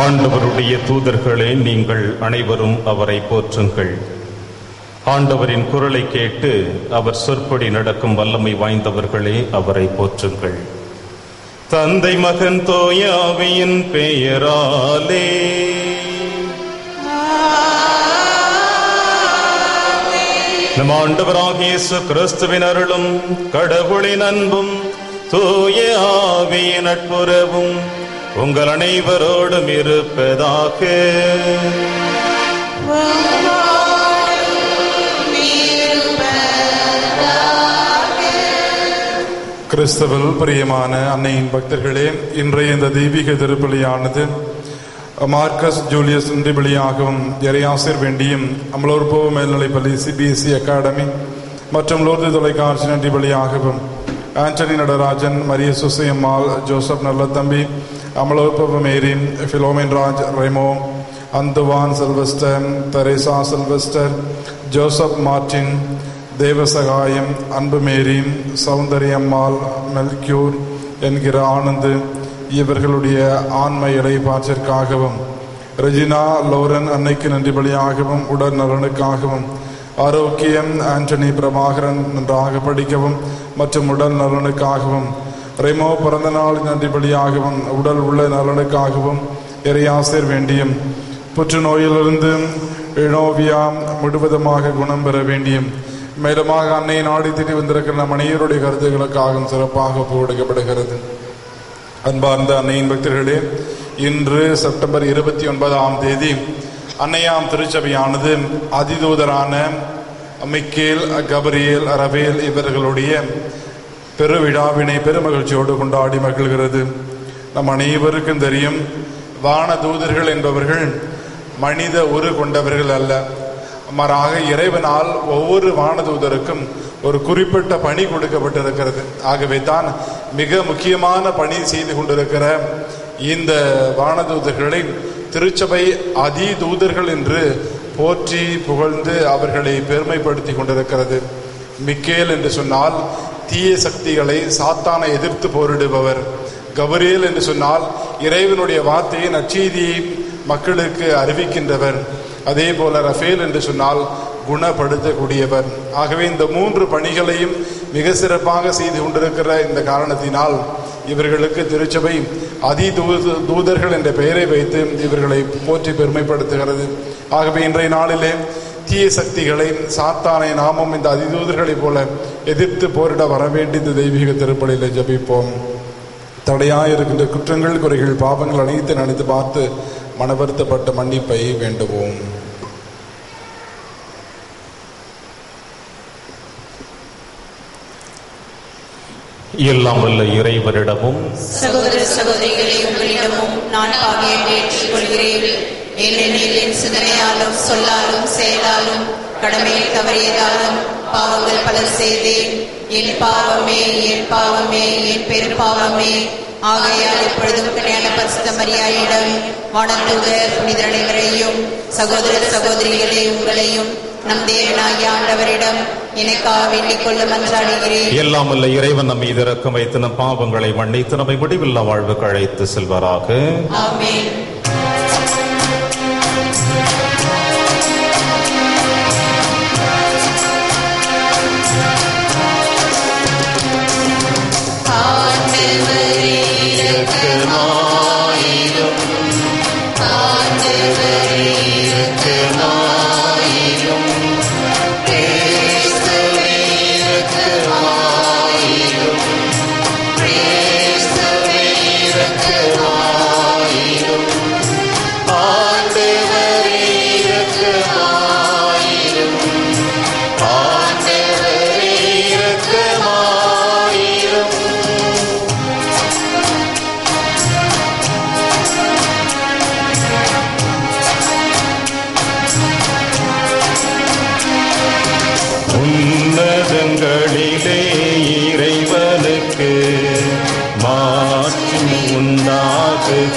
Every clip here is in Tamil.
ஆண்டவருடைய தூதர்களே நீங்கள் அனைவரும் அவரை போற்றுங்கள் ஆண்டவரின் குரலை கேட்டு அவர் சொற்படி நடக்கும் வல்லமை வாய்ந்தவர்களே அவரை போற்றுங்கள் தந்தை மகன் தோய ஆவியின் பெயராலே நம் ஆண்டவராகிய இயேசு கிறிஸ்துவின் அருளும் கடவுளின் அன்பும் தூய ஆவியின் நட்புறவும் உங்கள் அனைவரோடும் இருப்பதாக கிறிஸ்தவல் பிரியமான அன்னையின் பக்தர்களே இன்றைய இந்த தெய்வீக திருப்பலியானது மார்க்கஸ் ஜூலியஸ் இன்றிபலியாகவும் இறையாசிர் வேண்டியும் அமலோர்போ மேல்நிலைப்பள்ளி சிபிஎஸ்இ அகாடமி மற்றும் லோர்து தொலைக்காட்சி நன்றிபலியாகவும் ஆண்டனி நடராஜன் மரிய சுசையம்மாள் ஜோசப் நல்லத்தம்பி அமலோற்பவ மேரி பிலோமின் ராஜ் ரெமோ அந்துவான் செல்வஸ்டர் தெரேசா செல்வஸ்டர் ஜோசப் மார்டின் தேவசகாயம் அன்பு மேரி சௌந்தரியம்மாள் மெல்கியூர் என்கிற ஆனந்து இவர்களுடைய ஆன்ம இடைப்பாற்றிற்காகவும் ரெஜினா லோரன் அன்னைக்கு நன்றி பலியாகவும் உடல் நலனுக்காகவும் ஆரோக்கியம் ஆண்டனி பிரபாகரன் நன்றாக படிக்கவும் மற்றும் உடல் நலனுக்காகவும் ரெமோ பிறந்த நாள் நன்றி பலியாகவும் உடல் உள்ள நலனுக்காகவும் இறையாசிர் வேண்டியும் புற்றுநோயிலிருந்து இனோவியா முழுவதுமாக குணம் பெற வேண்டியும் மேலுமாக அன்னை நாடி திட்டி வந்திருக்கிற நம் அனைவருடைய கருத்துக்களுக்காகவும் சிறப்பாக ஒப்புக்கொடுக்கப்படுகிறது அன்பார்ந்த அன்னையின் பக்தர்களே இன்று செப்டம்பர் இருபத்தி ஒன்பதாம் தேதி அன்னையாம் திருச்சபையானது அதிதூதரான மிக்கேல் கபரியேல் ரவேல் இவர்களுடைய பெருவிழாவினை பெருமகிழ்ச்சியோடு கொண்டாடி மகிழ்கிறது நம் அனைவருக்கும் தெரியும் வான தூதர்கள் என்பவர்கள் மனித உரு கொண்டவர்கள் அல்ல மாறாக இறைவனால் ஒவ்வொரு வானதூதருக்கும் ஒரு குறிப்பிட்ட பணி கொடுக்கப்பட்டிருக்கிறது ஆகவே தான் மிக முக்கியமான பணி செய்து கொண்டிருக்கிற இந்த வானதூதர்களை திருச்சபை அதி தூதர்கள் என்று போற்றி புகழ்ந்து அவர்களை பெருமைப்படுத்தி கொண்டிருக்கிறது மிக்கேல் என்று சொன்னால் தீய சக்திகளை சாத்தானை எதிர்த்து போரிடுபவர் கபரியல் என்று சொன்னால் இறைவனுடைய வார்த்தையை நற்செய்தியை மக்களுக்கு அறிவிக்கின்றவர் அதே போல ரஃபேல் என்று சொன்னால் குணப்படுத்தக்கூடியவர் ஆகவே இந்த மூன்று பணிகளையும் மிக சிறப்பாக செய்து கொண்டிருக்கிற இந்த காரணத்தினால் இவர்களுக்கு திருச்சபை அதி தூத தூதர்கள் என்ற பெயரை வைத்து இவர்களை போற்றி பெருமைப்படுத்துகிறது ஆகவே இன்றைய நாளிலே தீய சக்திகளை சாத்தானை நாமும் இந்த அதிதூதர்களைப் போல எதிர்த்து போரிட வர வேண்டிய இந்த தெய்வீக திருப்பலியில ஜபிப்போம் தடையாயிருக்கின்ற குற்றங்கள் குறைகள் பாவங்கள் அனைத்து நினைத்து பார்த்து மனவருத்தப்பட்ட மன்னிப்பை வேண்டுவோம் எல்லாம் வல்ல இறைவனிடமும் சகோதர சகோதரிகளே உங்களிடமும் நான் பாவியை ஏற்றுக்கொள்கிறேன் ஏனெனில் என் சிந்தனையாலும் சொல்லாலும் செயலாலும் கடமையை தவறியதாலும் பாவங்கள் பல செய்தேன் என் பாவமே என் பாவமே என் பெரும் பாவமே ஆகையால் இப்பொழுதும் கல்யாண பரிசுத்த மரியாயிடம் வானத்தூதர் புனித அனைவரையும் சகோதர சகோதரிகளே உங்களையும் நம் தேவனாகிய ஆண்டவரிடம் எனக்காக வேண்டிக் கொள்ள மன்றாடுகிறேன் எல்லாம் வல்ல இறைவன் நம் மீது இறக்கம் வைத்து நம் பாவங்களை மன்னித்து நம்மை முடிவில்லா வாழ்வுக்கு அழைத்து செல்வாராக ஆமென் உன்னதங்களிலே இறைவனுக்கு மாற்றி உண்டாகுக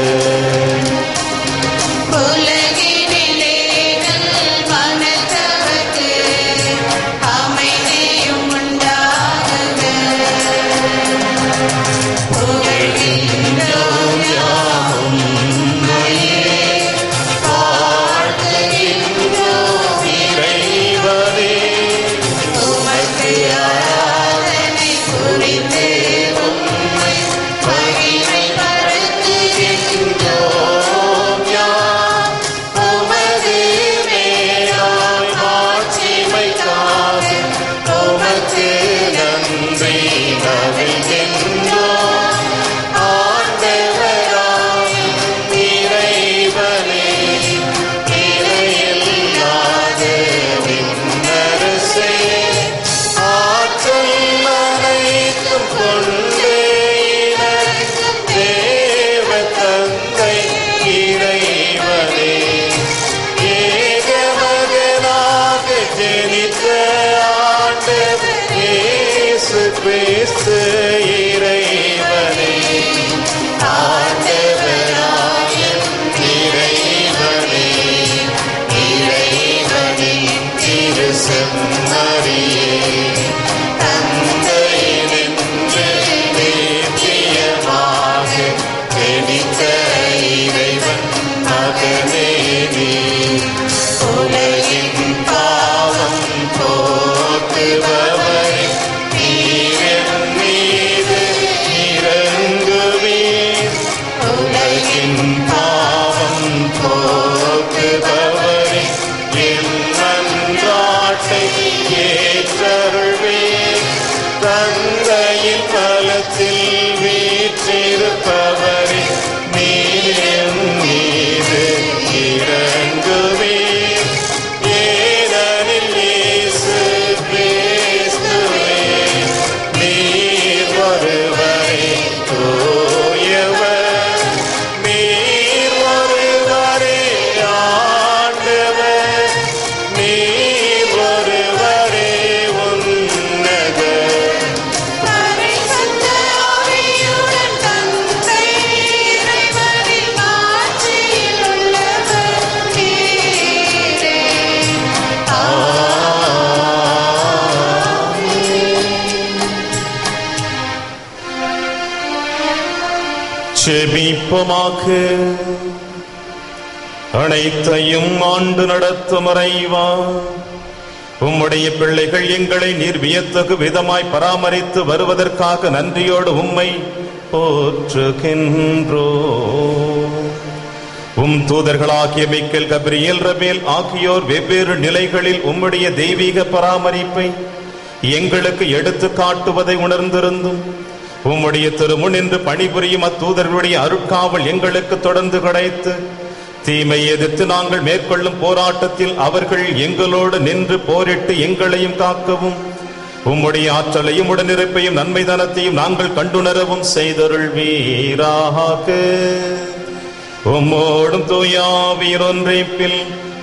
உலகினிலே மனத்தவர்க்கு அமைதியும் உண்டாகுக புகழ்கின்றோம் யாவும் கிறிஸ்து இறைவனே ஆண்டவராய இறைவனே இறைவனின் திரு செம்மறியே தந்தையினின்று நித்தியமாக தெளிந்த இறைவன் மகனே நீ உலகின் பாவம் போக்குபவரே நீரின் மீது இறங்குவீர் உலகின் பாவம் போக்குபவரே என் நன்றாட்டை ஏற்றருள்வீர் தந்தையின் பலத்தில் வீற்றிருப்பவரே நீரின் மீது இறங்குவீர் ஏனெனில் இயேசு கிறிஸ்துவே நீர் ஒருவரே தூயவர் நீர் ஒருவரே ஆண்டவர் நீர் ஒருவரே உன்னதர் பரிசுத்த ஆவியுடன் தந்தை இறைவனின் ஆட்சியில் உள்ளவர் நீரே. செபிப்பமாக அனைத்தையும் ஆண்டு நடத்தும் இறைவா உம்முடைய பிள்ளைகள் எங்களை நீர் வியத்தகு விதமாய் பராமரித்து வருவதற்காக நன்றியோடு உம்மை போற்றுகின்றோ உம் தூதர்களாகிய மிக்கேல் கபிரியல் ரபேல் ஆகியோர் வெவ்வேறு நிலைகளில் உம்முடைய தெய்வீக பராமரிப்பை எங்களுக்கு எடுத்து காட்டுவதை உணர்ந்திருந்தும் உம்முடைய திருமுன் என்று பணிபுரியும் அத்தூதர்களுடைய அருட்காவல் எங்களுக்கு தொடர்ந்து கிடைத்து தீமை எதிர்த்து நாங்கள் மேற்கொள்ளும் போராட்டத்தில் அவர்கள் எங்களோடு நின்று போரிட்டு எங்களையும் காக்கவும் உம்முடைய ஆற்றலையும் உடனிருப்பையும் நன்மை தனத்தையும் நாங்கள் கண்டுணரவும் செய்தருள் வீராக உம்மோடும் தூயாவீர் ஒன்றைப்பில்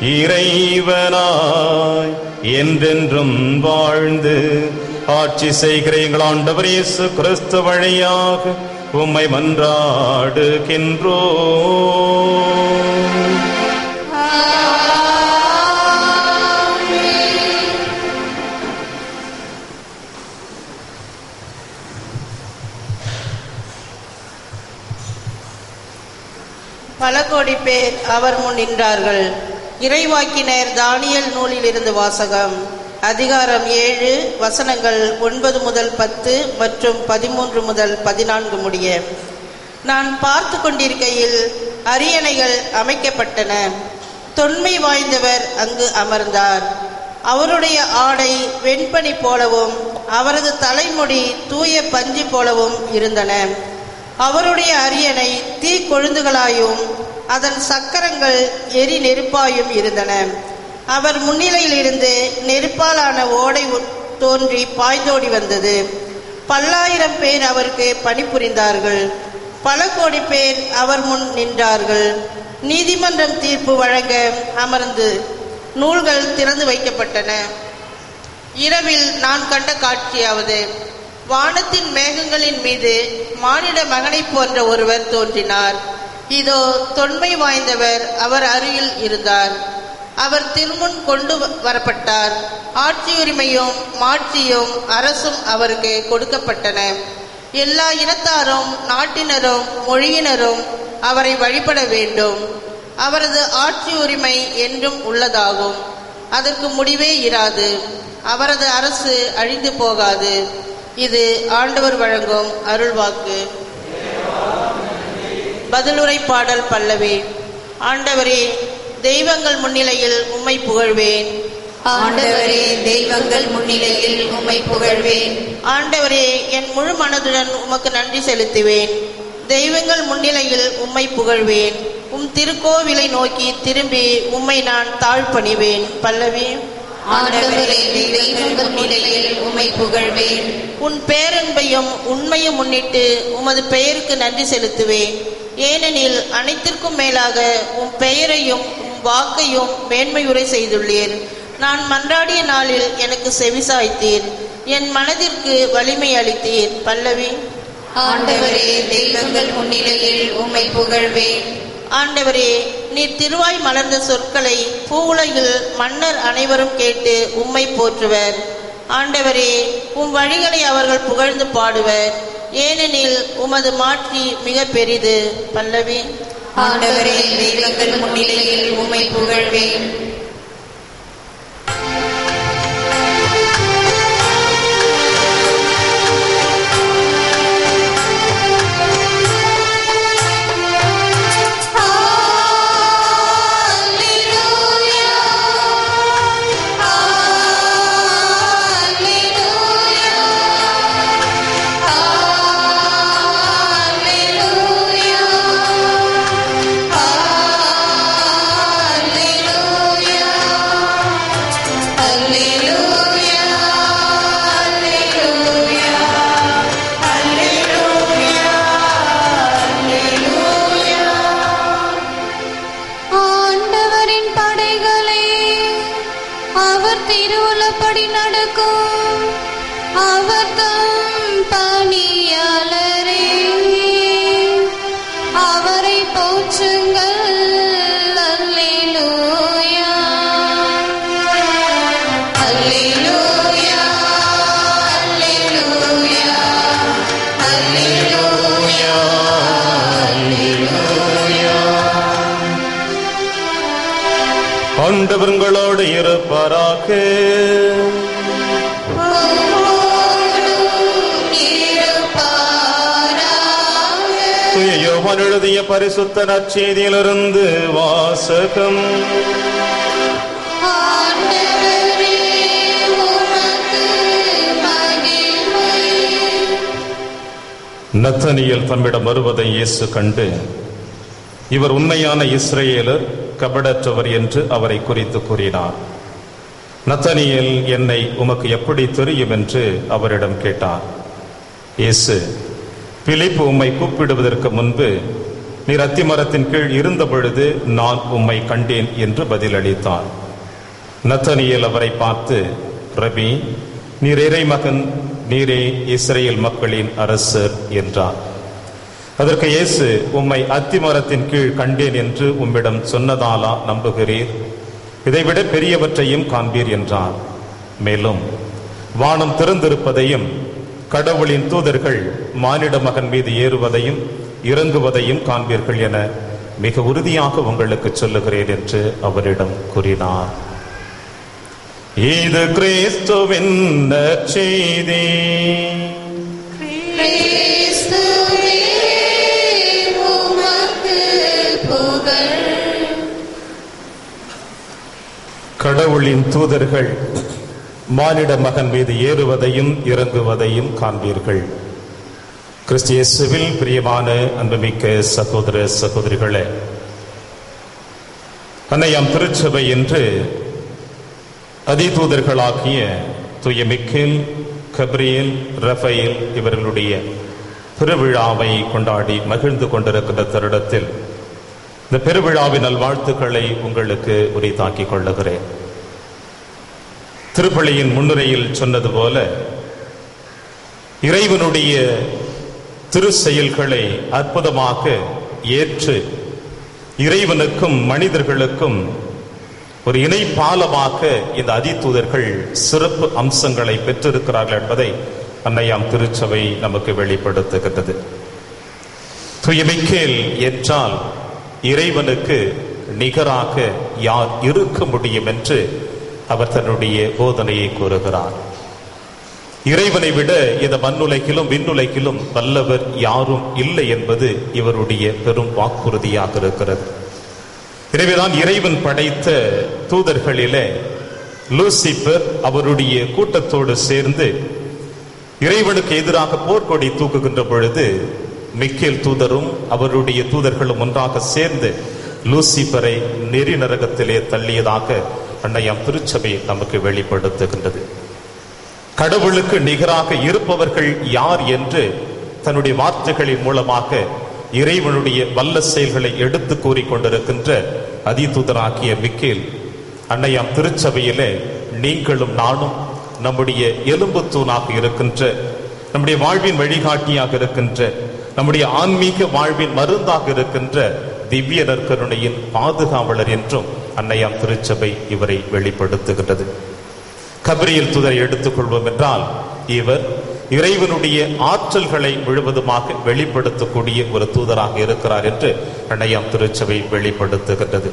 இறைவனாய் என்றென்றும் வாழ்ந்து ஆட்சி செய்கிற எங்கள் ஆண்டவர் இயேசு கிறிஸ்து வழியாக உம்மை மன்றாடுகின்றோ பல கோடி பேர் அவர் முன் நின்றார்கள் இறைவாக்கினர் தானியல் நூலில் இருந்து வாசகம் அதிகாரம் ஏழு வசனங்கள் ஒன்பது முதல் பத்து மற்றும் பதிமூன்று முதல் பதினான்கு முடிய நான் பார்த்து கொண்டிருக்கையில் அரியணைகள் அமைக்கப்பட்டன தொன்மை வாய்ந்தவர் அங்கு அமர்ந்தார் அவருடைய ஆடை வெண்பனி போலவும் அவரது தலைமுடி தூய பஞ்சு போலவும் இருந்தன அவருடைய அரியணை தீ கொழுந்துகளாயும் அதன் சக்கரங்கள் எரி நெருப்பாயும் இருந்தன அவர் முன்னிலையில் இருந்து நெருப்பாலான ஓடை உ- தோன்றி பாய்ந்தோடி வந்தது பல்லாயிரம் பேர் அவருக்கு பணிபுரிந்தார்கள் பல கோடி பேர் அவர் முன் நின்றார்கள் நீதிமன்றம் தீர்ப்பு வழங்க அமர்ந்து நூல்கள் திறந்து வைக்கப்பட்டன இரவில் நான் கண்ட காட்சியாவது வானத்தின் மேகங்களின் மீது மானிட மகனைப் போன்ற ஒருவர் தோன்றினார் இதோ தொன்மை வாய்ந்தவர் அவர் அருகில் இருந்தார் அவர் திருமுன் கொண்டு வ- வரப்பட்டார் ஆட்சியுரிமையும் மாட்சியும் அரசும் அவருக்கு கொடுக்கப்பட்டன எல்லா இனத்தாரும் நாட்டினரும் மொழியினரும் அவரை வழிபட வேண்டும் அவரது ஆட்சி உரிமை என்றும் உள்ளதாகும் அதற்கு முடிவே இராது அவரது அரசு அழிந்து போகாது இது ஆண்டவர் வழங்கும் அருள்வாக்கு பதிலுரை பாடல் பல்லவி ஆண்டவரே தெய்வங்கள் முன்னிலையில் உம்மை புகழ்வேன் ஆண்டவரே தெய்வங்கள் முன்னிலையில் உம்மை புகழ்வேன் ஆண்டவரே என் முழு மனதுடன் உமக்கு நன்றி செலுத்துவேன் தெய்வங்கள் முன்னிலையில் உம்மை புகழ்வேன் உம் திருக்கோவிலை நோக்கி திரும்பி உம்மை நான் தாழ்பணிவேன் பல்லவி ஆண்டவரே தெய்வங்கள் முன்னிலையில் உம்மை புகழ்வேன் உன் பேரன்பையும் உண்மையும் முன்னிட்டு உமது பெயருக்கு நன்றி செலுத்துவேன் ஏனெனில் அனைத்திற்கும் மேலாக உம் பெயரையும் உம் வாக்கையும் மேன்மையுரை செய்துள்ளீர் நான் மன்றாடிய நாளில் எனக்கு செவிசாய்த்தீர் என் மனதிற்கு வலிமை அளித்தீர் பல்லவி ஆண்டவரே தெய்வங்கள் முன்னிலையில் உம்மை புகழ்வேன் ஆண்டவரே நீர் திருவாய் மலர்ந்த சொற்களை பூவுலகில் மன்னர் அனைவரும் கேட்டு உம்மை போற்றுவர் ஆண்டவரே உம் வழிகளை அவர்கள் புகழ்ந்து பாடுவர் ஏனெனில் உமது மாட்சி மிக பெரிது பல்லவி ஆண்டவரே தெய்வங்கள் முன்னிலையில் உம்மை புகழ்வேன் ஆண்டவரின் படைகளே அவர் திருவுளப்படி நடக்கும் அவர் தம் பணியாளரே அவரை போற்றுங்கள் அல்லேலூயா அல்லேலூயா அல்லேலூயா அல்லேலூயா ஆண்டவர்களோடு இருப்பாராக தூய யோவான் எழுதிய பரிசுத்த நற்செய்தியிலிருந்து வாசகம் ஆண்டவரே உமக்கு மகிமை நத்தனியல் தம்மிடம் வருவதை இயேசு கண்டு இவர் உண்மையான இஸ்ரேலர் கபடற்றவர் என்று அவரை குறித்து கூறினார் நத்தனியல் என்னை உமக்கு எப்படி தெரியும் என்று அவரிடம் கேட்டார் இயேசு பிலிப்பு உம்மை கூப்பிடுவதற்கு முன்பு நீர் அத்திமரத்தின் கீழ் இருந்த பொழுது நான் உம்மை கண்டேன் என்று பதிலளித்தார் நத்தனியேல் அவரை பார்த்து ரபி நீர் இறைமகன் நீரே இஸ்ரேல் மக்களின் அரசர் என்றார் அதற்கு இயேசு உம்மை அத்திமரத்தின் கீழ் கண்டேன் என்று உம்மிடம் சொன்னதாலா நம்புகிறீர் இதைவிட பெரியவற்றையும் காண்பீர் என்றார் மேலும் வானம் திறந்திருப்பதையும் கடவுளின் தூதர்கள் மானிட மகன் மீது ஏறுவதையும் இறங்குவதையும் காண்பீர்கள் என மிக உறுதியாக உங்களுக்கு சொல்லுகிறேன் என்று அவரிடம் கூறினார் இது கிறிஸ்துவின் செய்தி கிறிஸ்துவே உமக்கு புகழ் கடவுளின் தூதர்கள் மானிட மகன் மீது ஏறுவதையும் இறங்குவதையும் காண்பீர்கள் கிறிஸ்து இயேசுவில் பிரியமான அன்புமிக்க சகோதர சகோதரிகளே அன்னையாம் திருச்சபை என்று அதிதூதர்களாகிய தூய மிக்கேல் கப்ரியேல் ரஃபேல் இவர்களுடைய பெருவிழாவை கொண்டாடி மகிழ்ந்து கொண்டிருக்கின்ற தருணத்தில் இந்த பெருவிழாவின் நல்வாழ்த்துக்களை உங்களுக்கு உரித்தாக்கிக் கொள்ளுகிறேன் திருப்பலியின் முன்னுரையில் சொன்னது போல இறைவனுடைய திரு செயல்களை அற்புதமாக ஏற்று இறைவனுக்கும் மனிதர்களுக்கும் ஒரு இணை பாலமாக இந்த அதிதூதர்கள் சிறப்பு அம்சங்களை பெற்றிருக்கிறார்கள் என்பதை அன்னையாம் திருச்சபை நமக்கு வெளிப்படுத்துகின்றது துயமிக்கேல் என்றால் இறைவனுக்கு நிகராக யார் இருக்க முடியும் என்று அவர் தன்னுடைய போதனையை கூறுகிறார் இறைவனை விட இந்த மண்ணுலகிலும் விண்ணுலகிலும் வல்லவர் யாரும் இல்லை என்பது இவருடைய பெரும் வாக்குறுதியாக இருக்கிறது எனவேதான் இறைவன் படைத்த தூதர்களிலே லூசிபர் அவருடைய கூட்டத்தோடு சேர்ந்து இறைவனுக்கு எதிராக போர்க்கொடி தூக்குகின்ற பொழுது மிக்கேல் தூதரும் அவருடைய தூதர்களும் ஒன்றாக சேர்ந்து லூசிபரை நெறி நரகத்திலே தள்ளியதாக அன்னையாம் திருச்சபை நமக்கு வெளிப்படுத்துகின்றது கடவுளுக்கு நிகராக இருப்பவர்கள் யார் என்று தன்னுடைய வார்த்தைகளின் மூலமாக இறைவனுடைய வல்ல செயல்களை எடுத்து கூறிக்கொண்டிருக்கின்ற அதிதூதராகிய மிக்கேல் அன்னையாம் திருச்சபையிலே நீங்களும் நானும் நம்முடைய எலும்பு தூணாக இருக்கின்ற நம்முடைய வாழ்வின் வழிகாட்டியாக இருக்கின்ற நம்முடைய ஆன்மீக வாழ்வின் மருந்தாக இருக்கின்ற திவ்ய நற்கருணையின் பாதுகாவலர் என்றும் அன்னையாம் திருச்சபை இவரை வெளிப்படுத்துகின்றது கபிரியல் துதரை எடுத்துக்கொள்வோம் என்றால் இவர் இறைவனுடைய ஆற்றல்களை முழுவதுமாக வெளிப்படுத்தக்கூடிய ஒரு தூதராக இருக்கிறார் என்று அன்னையாம் திருச்சபை வெளிப்படுத்துகின்றது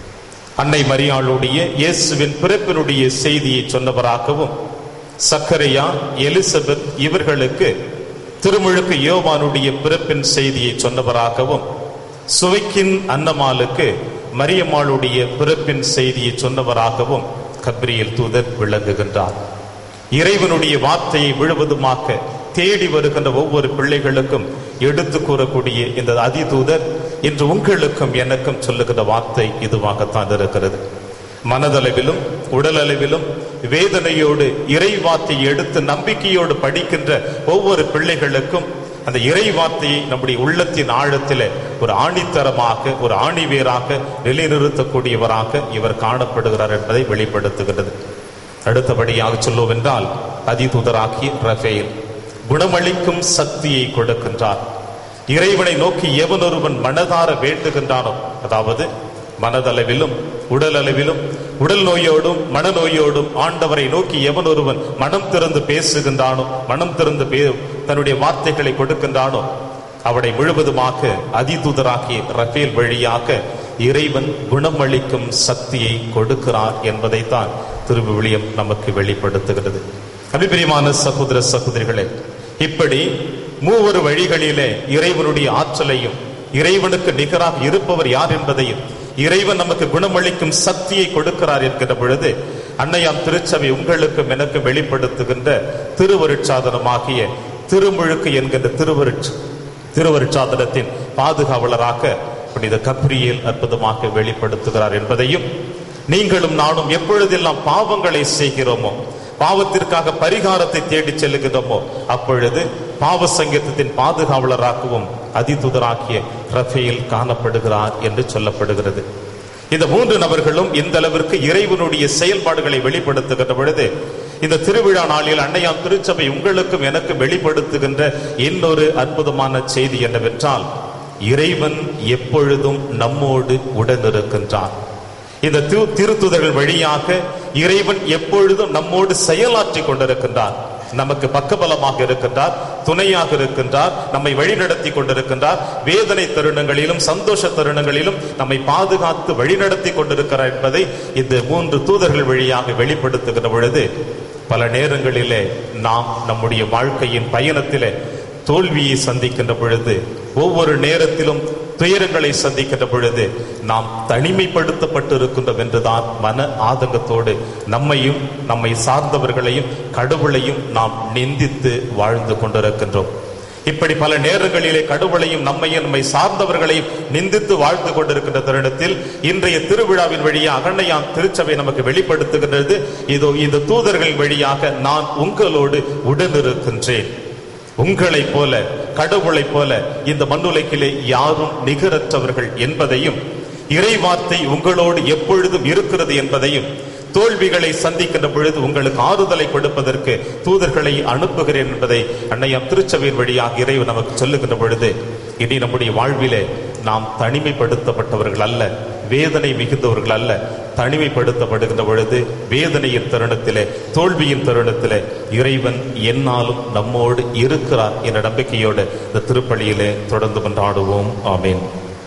அன்னை மரியாளுடைய இயேசுவின் பிறப்பினுடைய செய்தியை சொன்னவராகவும் சக்கரையா எலிசபெத் இவர்களுக்கு திருமுழுக்கு யோவானுடைய பிறப்பின் செய்தியை சொன்னவராகவும் சுவைக்கின் அன்னமாலுக்கு மரியம்மாளுடைய பிறப்பின் செய்தியை சொன்னவராகவும் கப்ரியல் தூதர் விளங்குகின்றார் இறைவனுடைய வார்த்தையை முழுவதுமாக தேடி வருகின்ற ஒவ்வொரு பிள்ளைகளுக்கும் எடுத்து கூறக்கூடிய இந்த அதிதூதர் இன்று உங்களுக்கும் எனக்கும் சொல்லுகின்ற வார்த்தை இதுவாகத்தான் இருக்கிறது மனதளவிலும் உடலளவிலும் வேதனையோடு இறை வார்த்தையை எடுத்து நம்பிக்கையோடு படிக்கின்ற ஒவ்வொரு பிள்ளைகளுக்கும் அந்த இறை வார்த்தையை நம்முடைய உள்ளத்தின் ஆழத்திலே ஒரு ஆணித்தரமாக ஒரு ஆணிவேராக நிலைநிறுத்தக்கூடியவராக இவர் காணப்படுகிறார் என்பதை வெளிப்படுத்துகிறது அடுத்தபடியாக சொல்லுவென்றால் அதிதூதராகி ரஃபேல் குணமளிக்கும் சக்தியை கொடுக்கின்றார் இறைவனை நோக்கி எவனொருவன் மனதார வேண்டுகின்றானோ அதாவது மனதளவிலும் உடல் அளவிலும் உடல் நோயோடும் மனநோயோடும் ஆண்டவரை நோக்கி எவன் ஒருவன் மனம் திறந்து பேசுகின்றானோ மனம் திறந்து பே- தன்னுடைய வார்த்தைகளை கொடுக்கின்றானோ அவனை முழுவதுமாக அதிதூதராகிய ரஃபேல் வழியாக இறைவன் குணமளிக்கும் சக்தியை கொடுக்கிறார் என்பதைத்தான் திருவிவிலியம் நமக்கு வெளிப்படுத்துகிறது அபிபிரியமான சகோதர சகோதரிகளே இப்படி மூவரு வழிகளிலே இறைவனுடைய ஆற்றலையும் இறைவனுக்கு நிகராக இருப்பவர் யார் என்பதையும் இறைவன் நமக்கு குணமளிக்கும் சக்தியை கொடுக்கிறார் என்கிற பொழுது அன்னையாம் திருச்சபை உங்களுக்கும் எனக்கு வெளிப்படுத்துகின்ற திருவருட்சாதனமாகிய திருமுழுக்கு என்கின்ற திருவருட்ச திருவருட்சாதனத்தின் பாதுகாவலராக புனித கப்ரியேல் அற்புதமாக வெளிப்படுத்துகிறார் என்பதையும் நீங்களும் நானும் எப்பொழுதெல்லாம் பாவங்களை செய்கிறோமோ பாவத்திற்காக பரிகாரத்தை தேடி செல்லுகிறோமோ அப்பொழுது பாவ சங்கீதத்தின் பாதுகாவலராகவும் அதிதுதராகிய ரஃபேல் காணப்படுகிறார் என்று சொல்லப்படுகிறது இந்த மூன்று நபர்களும் இந்த அளவிற்கு இறைவனுடைய செயல்பாடுகளை வெளிப்படுத்துகின்ற பொழுது இந்த திருவிழா நாளில் அன்னையாம் திருச்சபை உங்களுக்கும் எனக்கும் வெளிப்படுத்துகின்ற இன்னொரு அற்புதமான செய்தி என்னவென்றால் இறைவன் எப்பொழுதும் நம்மோடு உடனிருக்கின்றார் இந்த திரு- திருத்துதர்கள் வழியாக இறைவன் எப்பொழுதும் நம்மோடு செயலாற்றி கொண்டிருக்கின்றார் நமக்கு பக்கபலமாக இருக்கின்றார் துணையாக இருக்கின்றார் நம்மை வழிநடத்தி கொண்டிருக்கின்றார் வேதனை தருணங்களிலும் சந்தோஷ தருணங்களிலும் நம்மை பாதுகாத்து வழிநடத்தி கொண்டிருக்கிறார் என்பதை இந்த மூன்று தூதர்கள் வழியாக வெளிப்படுத்துகிற பொழுது பல நேரங்களிலே நாம் நம்முடைய வாழ்க்கையின் பயணத்திலே தோல்வியை சந்திக்கின்ற பொழுது ஒவ்வொரு நேரத்திலும் துயரங்களை சந்திக்கின்ற பொழுது நாம் தனிமைப்படுத்தப்பட்டு இருக்கின்றோம் என்றுதான் மன ஆதங்கத்தோடு நம்மையும் நம்மை சார்ந்தவர்களையும் கடவுளையும் நாம் நிந்தித்து வாழ்ந்து கொண்டிருக்கின்றோம் இப்படி பல நேரங்களிலே கடவுளையும் நம்மையும் நம்மை சார்ந்தவர்களையும் நிந்தித்து வாழ்ந்து கொண்டிருக்கின்ற தருணத்தில் இன்றைய திருவிழாவின் வழியாக அகண்ணையான் திருச்சபை நமக்கு வெளிப்படுத்துகின்றது இதோ இந்த தூதர்கள் வழியாக நான் உங்களோடு உடனிருக்கின்றேன் உங்களைப் போல கடவுளைப் போல இந்த மண்ணுலகிலே யாரும் நிகரற்றவர்கள் என்பதையும் இறைவார்த்தை உங்களோடு எப்பொழுதும் இருக்கிறது என்பதையும் தோல்விகளை சந்திக்கின்ற பொழுது உங்களுக்கு ஆறுதலை கொடுப்பதற்கு தூதர்களை அனுப்புகிறேன் என்பதை அன்னையாம் திருச்சபையின் வழியாக இறைவன் நமக்கு சொல்லுகின்ற பொழுது இனி நம்முடைய வாழ்விலே நாம் தனிமைப்படுத்தப்பட்டவர்கள் அல்ல வேதனை மிகுந்தவர்கள் அல்ல தனிமைப்படுத்தப்படுகின்ற பொழுது வேதனையின் தருணத்திலே தோல்வியின் தருணத்திலே இறைவன் என்னாலும் நம்மோடு இருக்கிறார் என்ற நம்பிக்கையோடு இந்த திருப்பலியிலே தொடர்ந்து கொண்டாடுவோம் ஆமேன்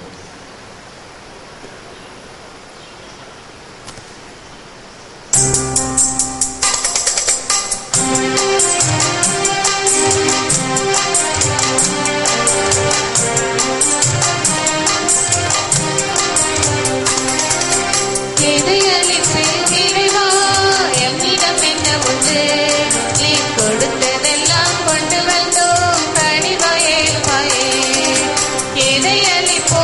எதையளிப்பேன் இறைவா, எம்மிடம் என்ன உண்டு? நீ கொடுத்ததெல்லாம் கொண்டு வந்தோம் கனிவாயே பாயே. எதையளிப்போம்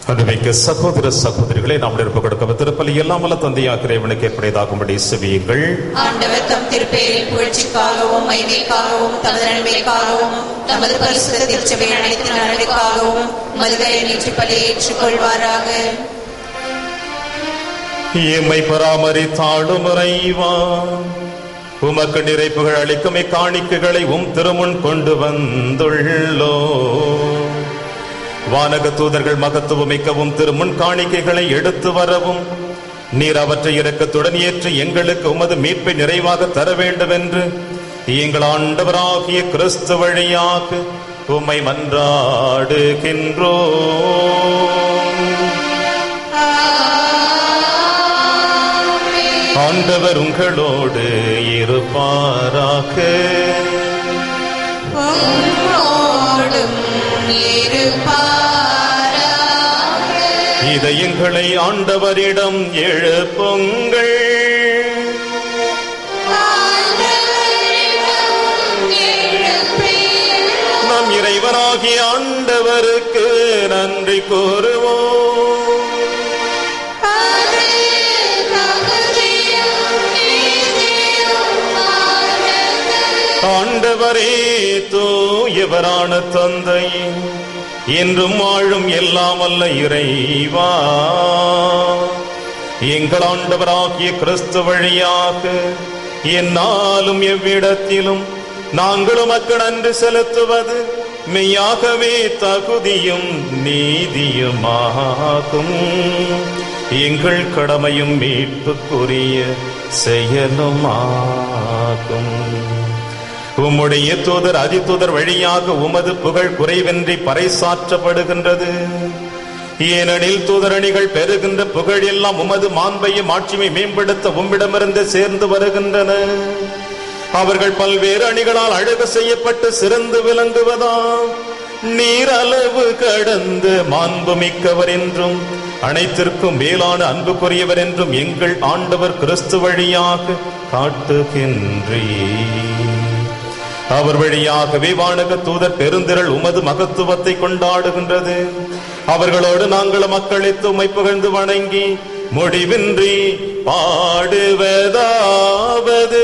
அன்புமிக்க சகோதர சகோதரிகளை நாம் நிரப்ப கொடுக்க திருப்பலி எல்லாம் வல்ல தந்தையாக இறைவனுக்கு ஏற்படையதாகும்படி செவியுங்கள் ஆண்டவர் தம் திருப்பெயரின் புகழ்ச்சிக்காகவும் மைமைக்காகவும் தமது நன்மைக்காகவும் தமது பரிசுத்த திருச்சபை அனைத்து நலனுக்காகவும் மதுரை நீற்று பலி ஏற்றுக்கொள்வாராக எம்மை பராமரித்தாளும் இறைவா உமக்கு நிறைப்புகள் அளிக்கும் இக்காணிக்கைகளை உம் திருமுன் கொண்டு வந்துள்ளோ வானக தூதர்கள் மகத்துவம் மிக்கவும் திருமுன் காணிக்கைகளை எடுத்து வரவும் நீர் அவற்றை இரக்கத்துடன் ஏற்று எங்களுக்கு உமது மீட்பை நிறைவாக தர வேண்டும் என்று எங்கள் ஆண்டவராகிய கிறிஸ்து வழியாக உம்மை மன்றாடுகின்றோ ஆண்டவர் உங்களோடு இருப்பாராக உம்மோடும் இருப்பாராக. இதயங்களை ஆண்டவரிடம் எழுப்புங்கள் ஆண்டவரிடம் எழுப்பேன். நம் இறைவனாகிய ஆண்டவருக்கு நன்றி கூறுவோம் அது தகுதியும் நீதியுமானது. ஆண்டவரே தூயவரான தந்தை என்றும் வாழும் எல்லாம் அல்ல இறைவா எங்கள் ஆண்டவராகிய கிறிஸ்து வழியாக என்னாலும் எவ்விடத்திலும் நாங்கள் உமக்கு நன்றி செலுத்துவது மெய்யாகவே தகுதியும் நீதியுமாகும் எங்கள் கடமையும் மீட்புக்குரிய செயலுமாகும் உம்முடைய தூதர் அதிதூதர் வழியாக உமது புகழ் குறைவின்றி பறைசாற்றப்படுகின்றது ஏனெனில் தூதரணிகள் பெறுகின்ற புகழ் எல்லாம் உமது மாண்பையும் ஆட்சியை மேம்படுத்த உம்மிடமிருந்து சேர்ந்து வருகின்றன அவர்கள் பல்வேறு அணிகளால் அழகு செய்யப்பட்டு சிறந்து விளங்குவதாம் நீர் அளவு கடந்து மாண்பு மிக்கவர் என்றும் அனைத்திற்கும் மேலான அன்புக்குரியவர் என்றும் எங்கள் ஆண்டவர் கிறிஸ்து வழியாக காட்டுகின்றீர் அவர் வழியாகவே வானக தூதர் பெருந்திரள் உமது மகத்துவத்தை கொண்டாடுகின்றது அவர்களோடு நாங்கள் மக்களை உம்மை புகழ்ந்து வணங்கி முடிவின்றி பாடுவதாவது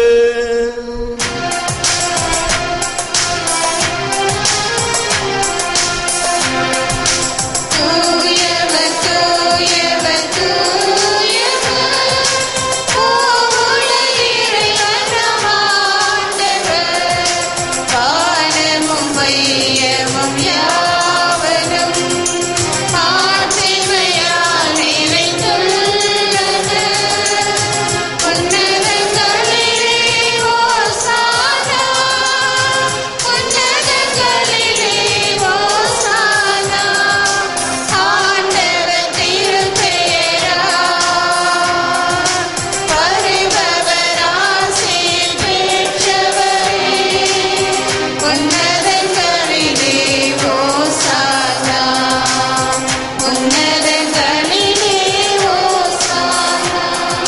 தூயவர், தூயவர், தூயவர். பூவுல இறைவன் நம் ஆண்டவர். வானமும் மையமும் யாவரும் ஆசைமையால் நிறைந்துள்ளது. உன்னதங்களிலே ஓசானா. உன்னதங்களிலே ஓசானா. ஆண்டவர் திருப்பெயரால் வருபவர் ஆசீர் பெற்றவரே. உன்னதங்களிலே ஓசானா. உன்னதங்களிலே ஓசானா.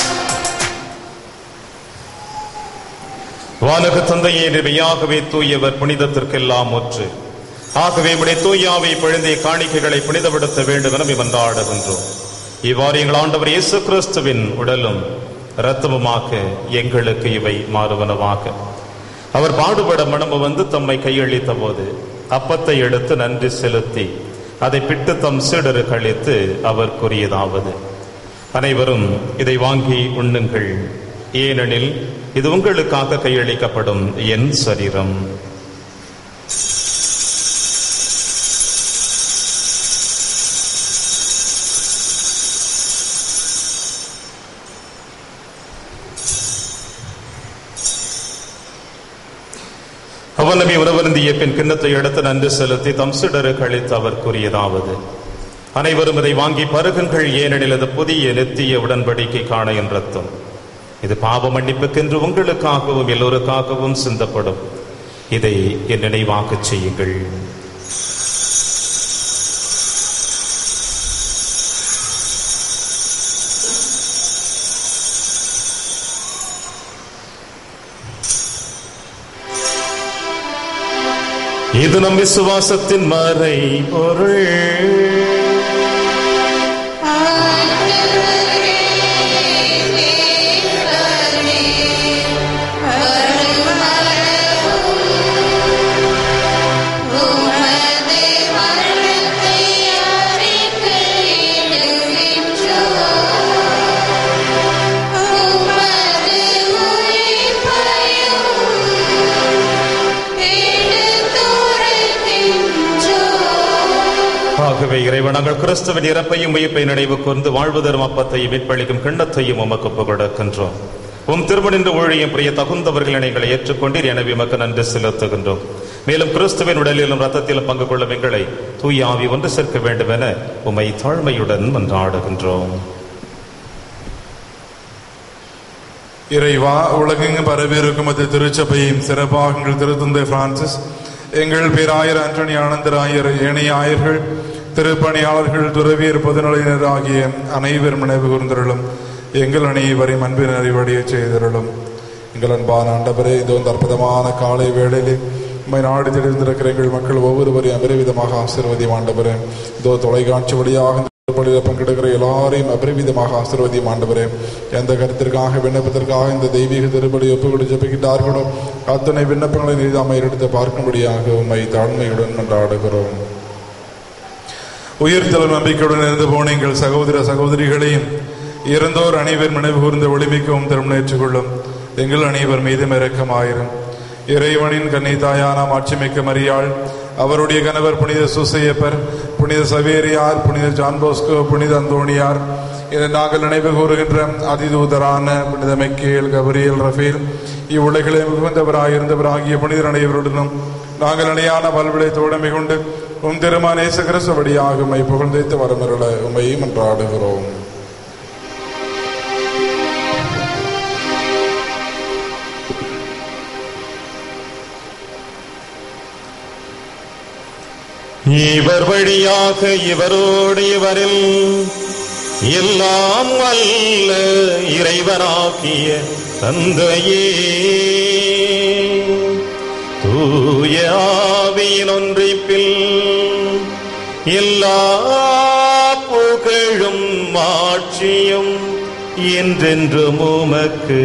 வானக தந்தையே நிறையாகவே தூயவர் புனிதத்திற்கெல்லாம் ஒற்று ஆகவே உடைய தூயாவை பொழுந்திய காணிக்கைகளை புனிதப்படுத்த வேண்டும் என மன்றாடுகின்றோம் இவ்வாறு எங்கள் ஆண்டவர் இயேசு கிறிஸ்துவின் உடலும் இரத்தமுமாக எங்களுக்கு இவை மாறுவனவாக அவர் பாடுபட மனமு வந்து தம்மை கையளித்த போது அப்பத்தை எடுத்து நன்றி செலுத்தி அதை பிட்டு தம் சீடரு கழித்து அவர் கூறியதாவது அனைவரும் இதை வாங்கி உண்ணுங்கள் ஏனெனில் இது உங்களுக்காக கையளிக்கப்படும் என் சரீரம் அவன் நபி உணவருந்திய பின் கிண்ணத்தை எடுத்து நன்றி செலுத்தி தம் சிடரு கழித்து அவர் கூறியதாவது அனைவரும் இதை வாங்கி பருகுங்கள் ஏனெனில் இது புதிய நித்திய உடன்படிக்கை காண என் ரத்தம் இது பாவ மன்னிப்புக்கென்று உங்களுக்காகவும் எல்லோருக்காகவும் சிந்தப்படும் இதை என் நினைவாகச் செய்யுங்கள் இது நம் விசுவாசத்தின் மறை பொருள் ஆகவே இறைவன் நாங்கள் கிறிஸ்துவின் இறப்பையும் உயிர்ப்பை நினைவு கூர்ந்து வாழ்வு தரும் அப்பத்தையும் மீட்பளிக்கும் கிண்ணத்தையும் உமக்கு ஒப்புக் கொடுக்கின்றோம் உம் திருமணின்ற ஊழியம் பிரிய தகுந்தவர்களை நீங்கள் ஏற்றுக்கொண்டீர் எனவே உமக்கு நன்றி செலுத்துகின்றோம் மேலும் கிறிஸ்துவின் உடலிலும் ரத்தத்திலும் பங்கு கொள்ளும் எங்களை தூய ஆவி ஒன்று சேர்க்க வேண்டும் என உம்மை தாழ்மையுடன் மன்றாடுகின்றோம் இறைவா உலகெங்கும் பரவியிருக்கும் அது திருச்சபையும் சிறப்பாக எங்கள் திருத்தந்தை பிரான்சிஸ் எங்கள் பேராயர் ஆண்டனி ஆனந்தராயர் ஏனைய ஆயர்கள் திருப்பணியாளர்கள் துறவியர் பொதுநிலையினர் ஆகிய அனைவரும் நினைவு கூர்ந்தருளும் எங்கள் அனைவரையும் அன்பின் அறிவடைய செய்தருளும் எங்கள் அன்பான ஆண்டவரே இது வந்து அற்புதமான காலை வேளையிலே உம்மை நாடி தெரிந்திருக்கிற எங்கள் மக்கள் ஒவ்வொருவரையும் அபரிவிதமாக ஆசீர்வதியும் ஆண்டவரே இதோ தொலைக்காட்சி வழியாக பள்ளியில் பங்கெடுக்கிற எல்லாரையும் அபரிவிதமாக ஆசீர்வதியும் ஆண்டவரே எந்த கருத்திற்காக விண்ணப்பத்திற்காக இந்த தெய்வீக திருப்பலி ஒப்புக்கொடு ஜெபிக்கிட்டார்களோ அத்தனை விண்ணப்பங்களை நீதாமை எடுத்து பார்க்கும்படியாக உம்மை தாழ்மையுடன் கொண்டாடுகிறோம் உயிர்த்தல் நம்பிக்கையுடன் இருந்து போன எங்கள் சகோதர சகோதரிகளையும் இறந்தோர் அனைவர் நினைவு கூர்ந்த ஒளிமிக்கவும் திறம் ஏற்றுக்கொள்ளும் எங்கள் அனைவர் மீதும் இரக்கமாயிரும் இறைவனின் கன்னை தாயான மாட்சிமிக்க மரியாள் அவருடைய கணவர் புனித சுசையப்பர் புனித சவேரியார் புனித ஜான் போஸ்கோ புனித அந்தோணியார் இதை நாங்கள் நினைவு கூறுகின்ற அதிதூதரான புனித மெக்கேல் கபரியல் ரஃபேல் இவ்வுலகிலே மிகுந்தவராயிருந்தவராகிய புனிதர் அனைவருடனும் நாங்கள் அணையான பல்விளை தோழமை கொண்டு உம் திருமானேச கிறிஸ்தபடியாக உம்மை புகழ்ந்தைத்து வரமருள உம்மையும் மன்றாடுகிறோம் இவர் வழியாக இவரோடு இவரில் எல்லாம் வல்ல இறைவனாகிய தந்தையே தூய ஆவியின் ஒன்றிப்பில் எல்லா புகழும் ஆட்சியும் என்றென்றும் உமக்கு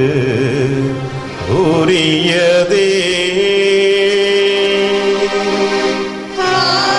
உரியதே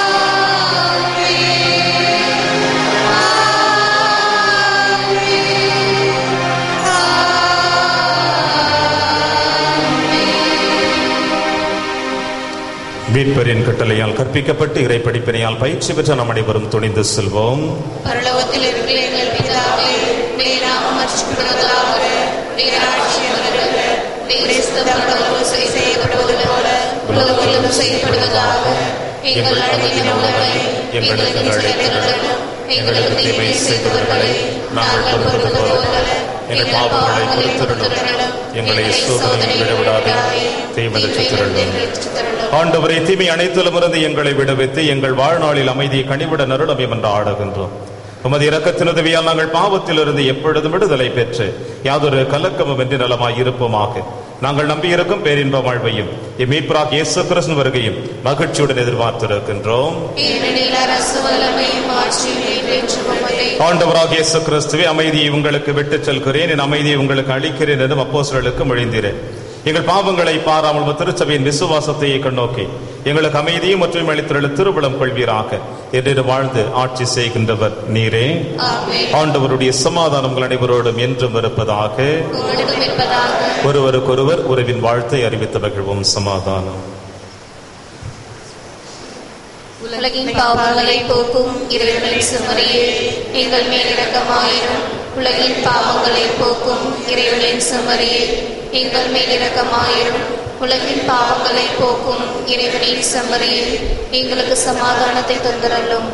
மீட்பரின் கட்டளையால் கற்பிக்கப்பட்டு இறை படிப்பினையால் பயிற்சி பெற்ற நம் அனைவரும் துணிந்து செல்வோம் பரலோகத்தில் இருக்கிற எங்கள் பிதாவே நீர் நாமம் அர்ச்சிக்கப்படுவதாக நீர் ஆட்சியம் வருக நீர் இஷ்டப்பட்டவர்கள் செய்யப்படுவது போல உலகத்திலும் செய்யப்படுவதாக எங்கள் அழகிய உணவை எங்களுக்கு அழைத்திருந்தோம் எங்களுக்கு தீமை செய்தவர்களை நாங்கள் பொறுப்பது போல எங்கள் பாவங்களை பொறுத்திருந்தோம் எங்களை சோதனையில் விடவிடாதே தீமது சித்திரளும் சித்திரளும் ஆண்டவரை தீமை அனைத்திலும் இருந்து எங்களை விடுவித்து எங்கள் வாழ்நாளில் அமைதியை கனிவிட நருளம் என்று ஆடுகின்றோம் உமது இரக்கத்தின் உதவியால் நாங்கள் பாவத்திலிருந்து எப்பொழுதும் விடுதலை பெற்று யாதொரு கலக்கமும் என்று நலமாய் இருப்போமாக நாங்கள் நம்பியிருக்கும் பேரின்ப வாழ்வையும் இம்மீட்பராக இயேசு கிறிஸ்துவின் வருகையும் மகிழ்ச்சியுடன் எதிர்பார்த்திருக்கின்றோம் ஏனெனில் அரசு வல்லமையும் ஆட்சியும் என்றென்றும் உமதே ஆண்டவராக இயேசு கிறிஸ்துவே அமைதியை உங்களுக்கு விட்டுச் செல்கிறேன் என் அமைதியை உங்களுக்கு அளிக்கிறேன் என்றும் அப்போஸ்தலர்களுக்கு மொழிந்தீரேன் எங்கள் பாவங்களை பாராமல் உமது திருச்சபையின் விசுவாசத்தையே கண்ணோக்கி எங்களுக்கு அமைதியும் மற்றும் அளித்துள்ள திருவிழம் கொள்வீராக என்று வாழ்ந்து ஆட்சி செய்கின்றவர் நீரே ஆமென் ஆண்டவருடைய சமாதானம் உங்கள் அனைவரோடும் என்றும் இருப்பதாக உங்களிடம் இருப்பதாக ஒருவருக்கொருவர் உறவின் வாழ்த்தை அறிவித்து மகிழ்வோம் சமாதானம் உலகின் பாவங்களை போக்கும் இறைவனின் சுமரியே எங்கள் மேல் இரக்கமாயிரும் உலகின் பாவங்களை போக்கும் இறைவனின் சுமரியே எங்கள் மேல் இரக்கமாயிரும் உலகின் பாவங்களை போக்கும் இறைவனின் சுமரியே எங்களுக்கு சமாதானத்தை தந்திரலும்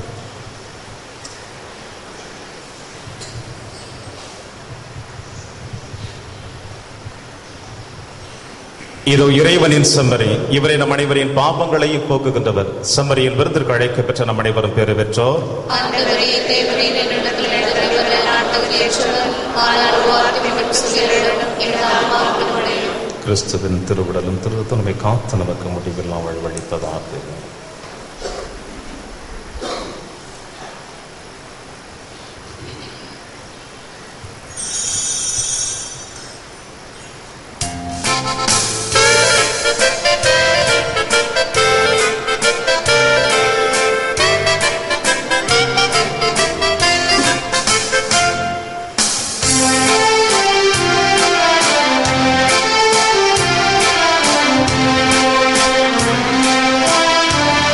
இதோ இறைவனின் செம்மறி இவரை நம் அனைவரின் பாவங்களையும் போக்குகின்றவர் செம்மறியின் விருந்திற்கு அழைக்கப்பெற்ற நம் அனைவரும் பெறு பெற்றோர் ஆண்டவரே தேவரே என்னிடத்தில் நடக்கிறவர்கள் நான் தகுதியற்றவர் ஆனால் வார்த்தை மட்டும் சொல்லிடம் எனது ஆன்மா முடியும் கிறிஸ்துவின் திருவிடலும் திருத்தனமை காத்து நமக்கு முடிவெல்லாம் வழிவழித்ததாக ஆமென்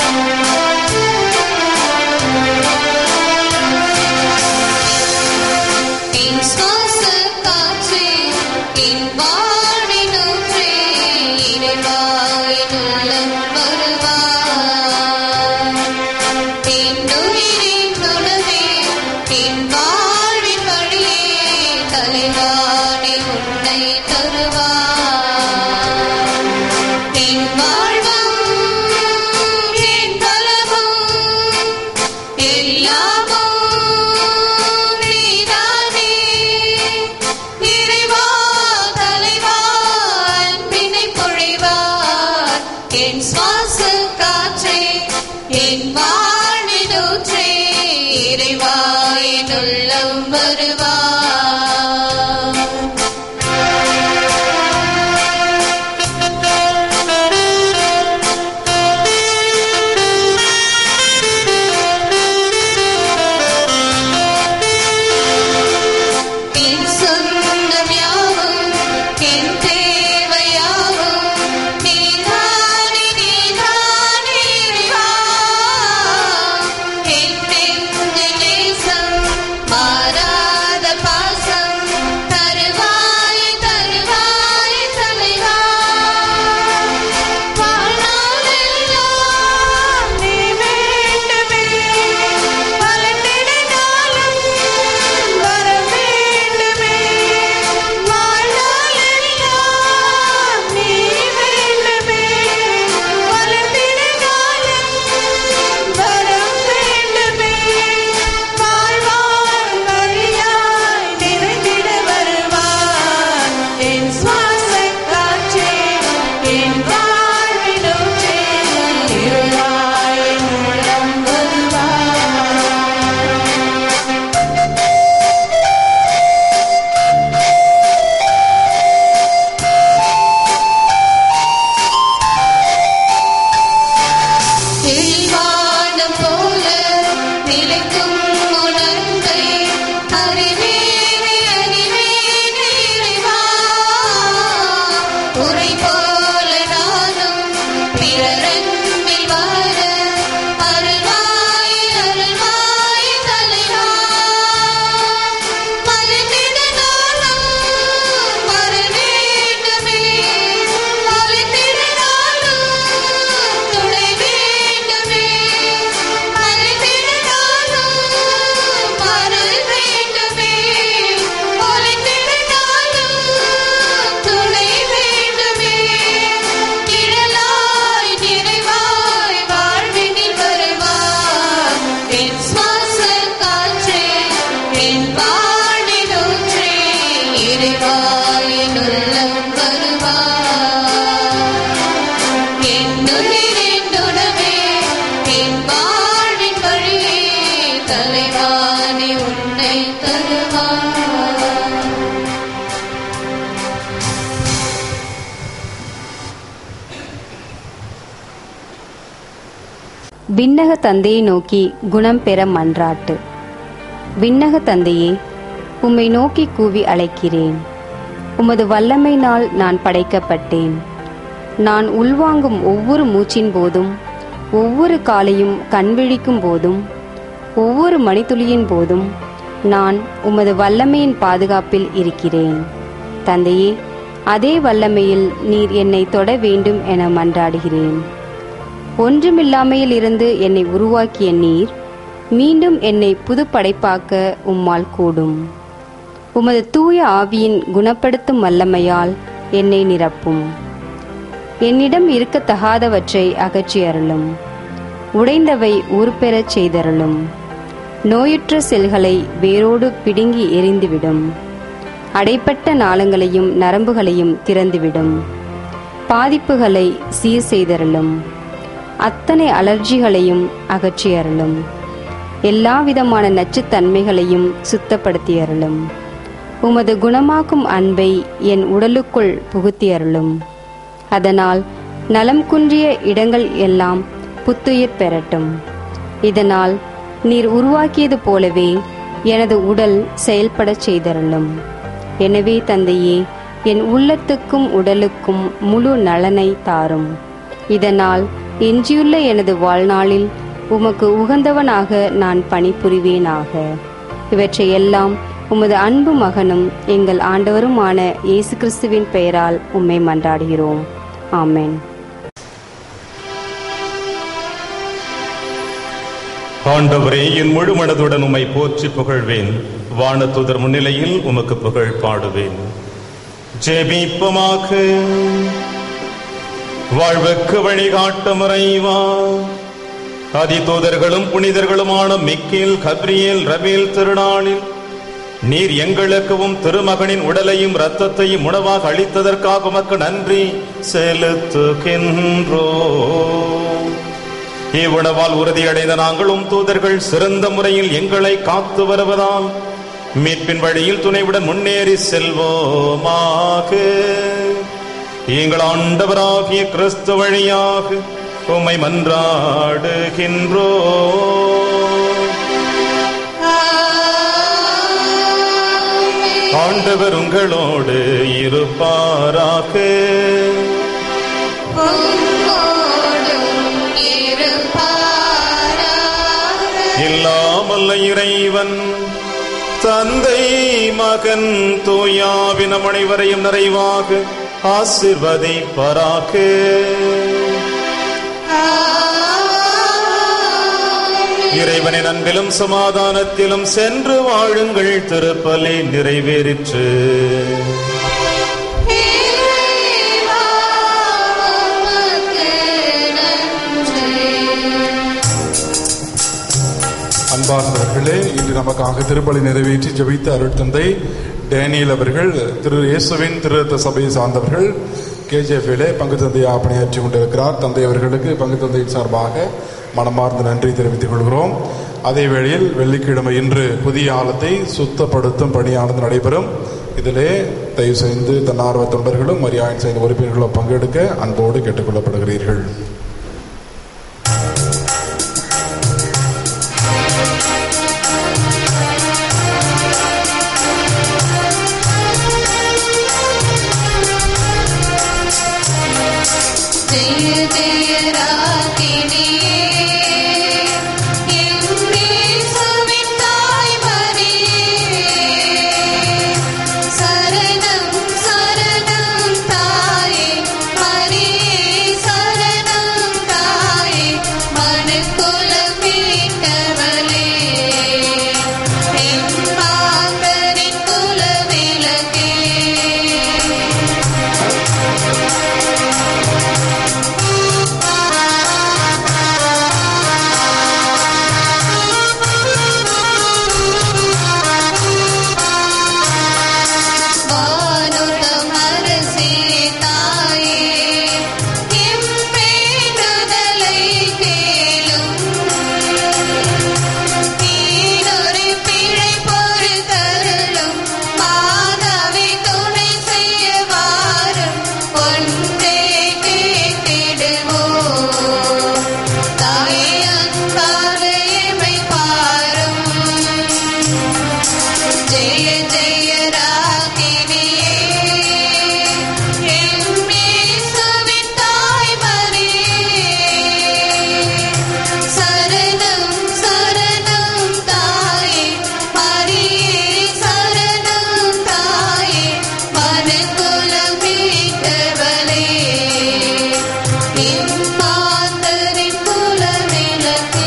என் வாழ்வினூற்றே இறைவா என் உள்ளம் வருவா என் சொந்தம் யாவும் என் தேவையாவும் நீதானே நீதானே இறைவா என் நெஞ்சு நேசம் மாறாத பாசம் தருவாய் தருவாய் தலைவா வாழ்நாளெல்லாம் நீ வேண்டுமே பலனிடைநாளும் வர வேண்டுமே வாழ்நாளெல்லாம் நீ வேண்டுமே பலனிடைநாளும் வர வேண்டுமே வாழ்வாய் வழியாய் நிறைந்திட வருவாய் என் சுவாச காற்றே என் வாழ்வினூற்றே இருளாய் என் உள்ளம் வருவாய் தெளிவானம் போல நிலைக்கும் உணர்வை அறிவேனே அறிவேனே இறைவா உரை போல நானும் பிறரன்பில் வாழ அருள்வாய் அருள்வாய் தலைவா மலர்ந்திட நாளும் வர வேண்டுமே மலர்ந்திட நாளும் துணை வேண்டுமே மலர்ந்திட நாளும் வர வேண்டுமே மலர்ந்திட நாளும் துணை வேண்டுமே நிழலாய் நிறைவாய் வாழ்வினில் வருவாய் என் சுவாச காற்றே என் வாழ்வினூற்றே இறைவாய் என் உள்ளம் வருவாய் என்னுயிரினுடவே என் வாழ்வின் வழியே தலைவானே உன்னை தருவாய் விண்ணக தந்தையை நோக்கி குணம் பெற மன்றாட்டு விண்ணக தந்தையே உம்மை நோக்கி கூவி அழைக்கிறேன் உமது வல்லமையினால் நான் படைக்கப்பட்டேன் நான் உள்வாங்கும் ஒவ்வொரு மூச்சின் போதும் ஒவ்வொரு காலையும் கண்விழிக்கும் போதும் ஒவ்வொரு மணித்துளியின் போதும் நான் உமது வல்லமையின் பாதுகாப்பில் இருக்கிறேன் தந்தையே அதே வல்லமையில் நீர் என்னை தொட வேண்டும் என மன்றாடுகிறேன் ஒன்றுமில்லாமையில் இருந்து என்னை உருவாக்கிய நீர் மீண்டும் என்னை புதுப்படைப்பாக்க உம்மால் கூடும் உமது தூய ஆவியின் குணப்படுத்தும் வல்லமையால் என்னை நிரப்பும் என்னிடம் இருக்கத்தகாதவற்றை அகற்றி அருளும் உடைந்தவை உருப்பெறச் செய்தருளும் நோயுற்ற செல்களை வேரோடு பிடுங்கி எரிந்துவிடும் அடைப்பட்ட நாளங்களையும் நரம்புகளையும் திறந்துவிடும் பாதிப்புகளை சீர் செய்தருளும் அத்தனை அலர்ஜிகளையும் அகற்றி அருளும் எல்லா விதமான நச்சுத்தன்மைகளையும் சுத்தப்படுத்தி அருளும் உமது குணமாக்கும் அன்பை என் உடலுக்குள் புகுத்தி அருளும் அதனால் நலம் குன்றிய இடங்கள் எல்லாம் புத்துயிர் பெறட்டும் இதனால் நீர் உருவாக்கியது போலவே எனது உடல் செயல்படச் செய்தருளும் எனவே தந்தையே என் உள்ளத்துக்கும் உடலுக்கும் முழு நலனை தாரும் இதனால் எஞ்சியுள்ள எனது வாழ்நாளில் உமக்கு உகந்தவனாக நான் பணிபுரிவேனாக இவற்றையெல்லாம் உமது அன்பு மகனும் எங்கள் ஆண்டவருமான இயேசு கிறிஸ்துவின் பெயரால் உம்மை மன்றாடுகிறோம் ஆமென் ஆண்டவரே என் முழு மனதுடன் உம்மை போற்றி புகழ்வேன் வானத்துதர் முன்னிலையில் உமக்கு புகழ் பாடுவேன் ஜெபிப்பமாக வாழ்வுக்கு வழிகாட்டும் முறைவா அதிதூதர்களும் புனிதர்களுமான மிக்கேல் கப்ரியேல் ரபேல் திருநாளில் நீர் எங்களுக்கும் திருமகனின் உடலையும் இரத்தத்தையும் உணவாக அளித்ததற்காக உமக்கு நன்றி செலுத்துகின்றோ இவ்வுணவால் உறுதியடைந்த நாங்களும் தூதர்கள் சிறந்த முறையில் எங்களை காத்து வருவதால் மீட்பின் வழியில் துணைவுடன் முன்னேறி செல்வோமாக எங்கள் ஆண்டவராகிய கிறிஸ்து வழியாக உம்மை மன்றாடுகின்றோ ஆண்டவர் உங்களோடு இருப்பாராக இல்லாமல்ல இறைவன் தந்தை மகன் தூயாவின் நம் அனைவரையும் நிறைவாக ஆசிர்வதிப்பராக இறைவனின் அன்பிலும் சமாதானத்திலும் சென்று வாழுங்கள் திருப்பலி நிறைவேறிற்று அன்பார்ந்தவர்களே இன்று நமக்காக திருப்பலி நிறைவேற்றி ஜெபித்த அருட்தந்தை டேனியல் அவர்கள் திரு இயேசுவின் திருத்த சபையை சார்ந்தவர்கள் கேஜேஃபிலே பங்கு தந்தையாக பணியாற்றி கொண்டிருக்கிறார் தந்தை அவர்களுக்கு பங்கு தந்தையின் சார்பாக மனமார்ந்த நன்றி தெரிவித்துக் கொள்கிறோம் அதே வேளையில் வெள்ளிக்கிழமை இன்று புதிய ஆலத்தை சுத்தப்படுத்தும் பணியானது நடைபெறும் இதிலே தயவு செய்து தன்னார்வ தொண்டர்களும் மரியாதை செய்த உறுப்பினர்களும் பங்கெடுக்க அன்போடு கேட்டுக்கொள்ளப்படுகிறீர்கள் ஜெய ஜெய ராகினியே இயேசுவின் தாய்மரியே சரணம் சரணம் தாயே மரியே சரணம் தாயே மனக்குலம் மீட்டவளே என் மாந்தரின் குலவிளக்கே வானுலகம் அரசியே தாயே எம்பேடுதலை கேளும் தீனொரு பிழை பொறுத்தருளும் மாதாவை துணை செய்ய வாரும் ஒன்றே கேட்டிடுவோம் தாயே அன்பாக எமை பாரும் ஜெய ஜெய ராகினியே என் இயேசுவின் தாய்மரியே சரணம் சரணம் தாயே மரியே சரணம் தாயே மனக்குலம் மீட்டவளே என் மாந்தரின் குலவிளக்கே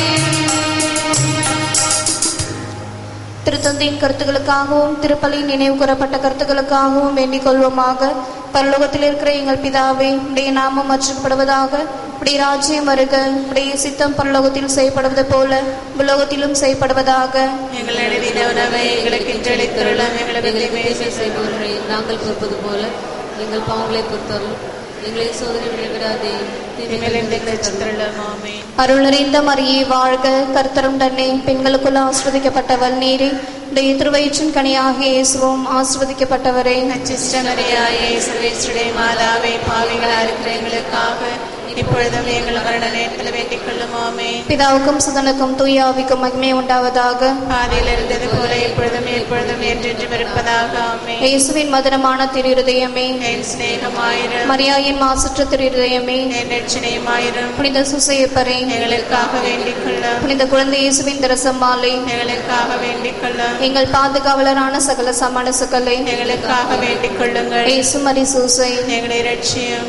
திருத்தந்தையின் கருத்துக்களுக்காகவும் திருப்பலி நினைவு கூறப்பட்ட கருத்துக்களுக்காகவும் வேண்டிக் கொள்வோமாக பரலோகத்தில் இருக்கிற எங்கள் பிதாவே உடைய நாமம் அச்சப்படுவதாக உடைய ராஜ்யம் வருக உடைய சித்தம் பரலோகத்தில் செய்யப்படுவது போல உலோகத்திலும் செய்யப்படுவதாக எங்களுடைய உணவை எங்களுக்கு இன்றளித்துள்ளோம் எங்களுக்கு எங்களை செய்பவர்களை நாங்கள் பொறுப்பது போல எங்கள் பாவங்களை பொறுத்தவர்கள் எங்களை சோதனை விடாதே அருள் நிறைந்த மரியே வாழ்க கர்த்தரும் தன்னை பெண்களுக்குள் ஆஸ்வதிக்கப்பட்டவள் நீரே உடைய திருவயிற்றின் கனியாகிய இயேசுவும் ஆஸ்வதிக்கப்பட்டவரே நச்சிஷ்டமரியாயே சர்வேஸ்வருடைய மாதாவே பாவிகளா இருக்கிற எங்களுக்காக இப்பொழுதும் எங்கள் மரண நேரத்தில் வேண்டிக் கொள்ளுமாமே பிதாவுக்கும் சுதனுக்கும் தூய ஆவிக்கும் மகிமை உண்டாவதாக பாதையில் இருந்தது போல இப்பொழுதும் எப்பொழுதும் என்றென்றும் இருப்பதாக ஆமே இயேசுவின் மதுரமான திருஇருதயமே என் சிநேகமாயிரம் மரியாயின் மாசற்ற திருஇருதயமே என் ரட்சணையுமாயிரம் புனித சுசையப்பரே எங்களுக்காக வேண்டிக் கொள்ளும் புனித குழந்தை இயேசுவின் தரசம்மாளே எங்களுக்காக வேண்டிக் கொள்ளும் எங்கள் பாதுகாவலரான சகல சமணசுக்களே எங்களுக்காக வேண்டிக் கொள்ளுங்கள் இயேசு மரி சூசை எங்களை ரட்சியும்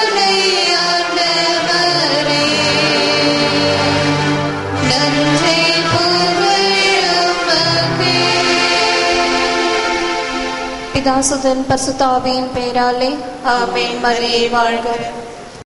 நன்றி பிதாசுதன் பரிசுத்தாவியின் பெயராலே ஆமென் மரியே வாழ்க